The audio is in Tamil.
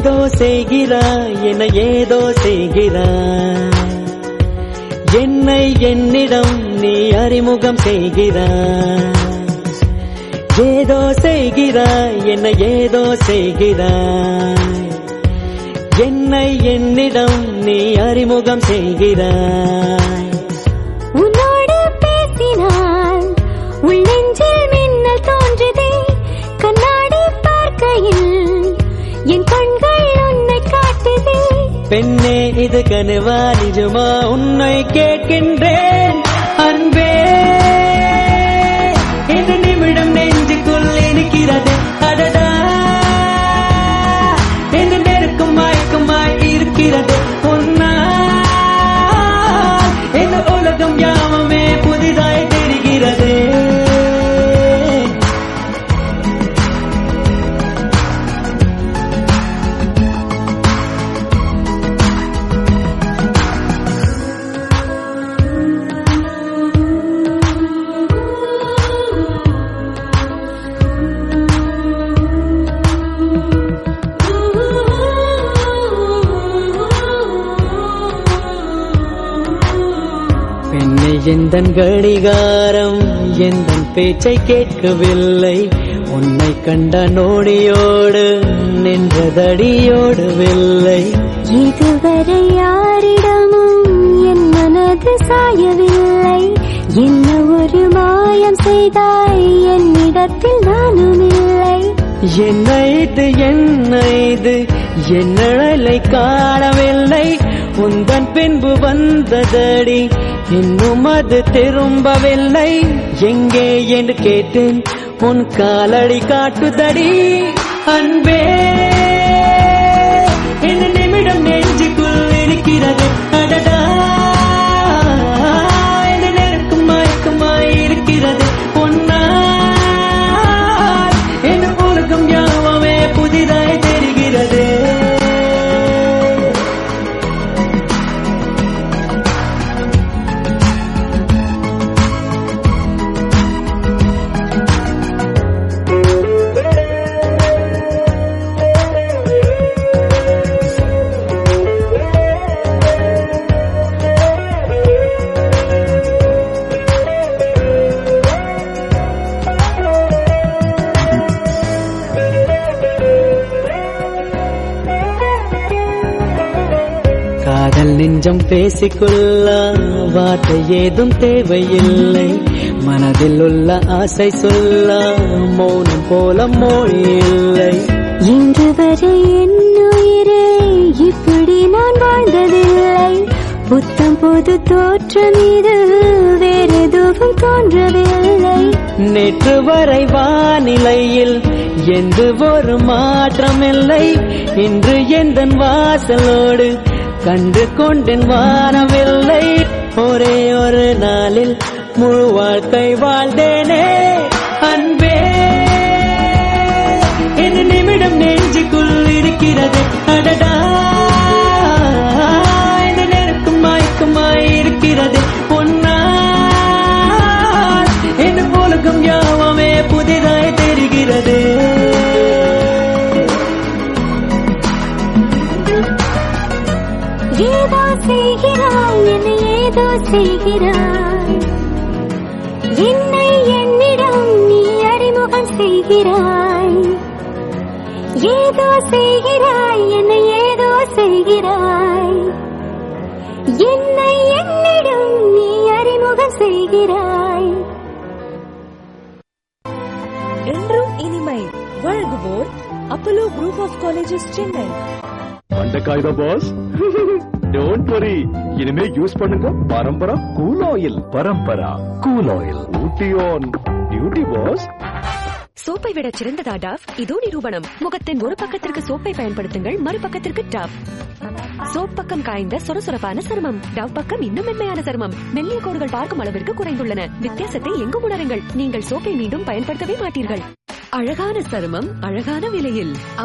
ஏதோ செய்கிறாய் என ஏதோ செய்கிறாய் என்னை என்னிடம் நீ அறிமுகம் செய்கிறாய் ஏதோ செய்கிறாய் என்ன ஏதோ செய்கிறாய் என்னை என்னிடம் நீ அறிமுகம் செய்கிறாய் உன்னோடு பேசினால் உள் நெஞ்சில் மின்னல் தோன்றுதே கண்ணாடி பார்க்கையில் என் கண்கள் உன்னை காட்டுதே பெண்ணே இது கனவா நிஜமா உன்னை கேட்கின்றேன் அன்பே இந்த நிமிடம் நெஞ்சுக்குள் இருக்கிறது அடடா இந்த நெருக்கம் மயக்கமாய் இருக்கிறது பொன்னா இந்த உலகம் யாவுமே புதிதாய் தெரிகிறது பெண்ணை எந்தன் கடிகாரம் எந்தன் பேச்சை கேட்கவில்லை உன்னை கண்ட நோடியோடு நின்றதடியோடவில்லை இதுவரை யாரிடமும் என் மனது சாயவில்லை என்ன ஒரு மாயம் செய்தாய் என்னிடத்தில் நானும் இல்லை என்ன இது என்ன இது என்னழலை காணவில்லை உந்தன் பின்பு வந்ததடி இன்னும் அது திரும்பவில்லை எங்கே என்று கேட்டேன் உன் காலடி காட்டுதடி அன்பே இந்த நிமிடம் நெஞ்சுக்குள் இருக்கிறது அடடா இந்த நெருக்கம் மயக்கமாய் இருக்கிறது பொன்னால் இந்த உலகம் யாவமே புதிதாய் தெரிகிறது காதல் நெஞ்சம் பேசிக்கொள்ள வார்த்தை ஏதும் தேவையில்லை மனதில் உள்ள ஆசை சொல்ல மௌனம் போல மொழி இல்லை இன்று வரை என் உயிரே இப்படி நான் வாழ்ந்ததில்லை புத்தம் பொது தோற்றம் இது வேறெதுவும் தோன்றவில்லை நேற்று வரை வானிலையில் எந்த ஒரு மாற்றமில்லை இன்று எந்த வாசலோடு கண்டு கொண்டேன் வானவில்லை ஒரே ஒரு நாளில் முழு வாழ்க்கை வாழ்ந்தேனே அன்பே இந்த நிமிடம் நெஞ்சுக்குள் இருக்கிறது அடடா இந்த நெருக்கம் மயக்கமாய் இருக்கிறது பொன்னால் இந்த உலகம் யாவமே புதிதாய் தெரிகிறது ஏதோ செய்கிறாய் என்னை ஏதோ செய்கிறாய் என்னை என்னிடம் நீ அறிமுகம் செய்கிறாய் ஏதோ செய்கிறாய் என்னை ஏதோ செய்கிறாய் என்னை என்னிடம் நீ அறிமுகம் செய்கிறாய் என்றும் இனிமை வழங்குவோர் Apollo group of colleges Chennai மண்டக்காயுதா பாஸ் டோன்ட் வரி இனிமே யூஸ் பண்ணுங்க Parampara cool oil Parampara cool oil Ooty on duty boss சோப்பை விட சிறந்ததா டாவ் இதோ நிரூபணம் முகத்தின் ஒரு பக்கத்திற்கு சோப்பை பயன்படுத்துங்கள் மறுபக்கத்திற்கு டாவ் சோப் பக்கம் காய்ந்த சொரசொரப்பான சருமம் டவ் பக்கம் இன்னும் மென்மையான சருமம் மெல்லிய கோடுகள் பார்க்கும் அளவிற்கு குறைந்துள்ளன வித்தியாசத்தை எங்கும் உணருங்கள் நீங்கள் சோப்பை மீண்டும் பயன்படுத்தவே மாட்டீர்கள் அழகான சருமம் அழகான விலையில்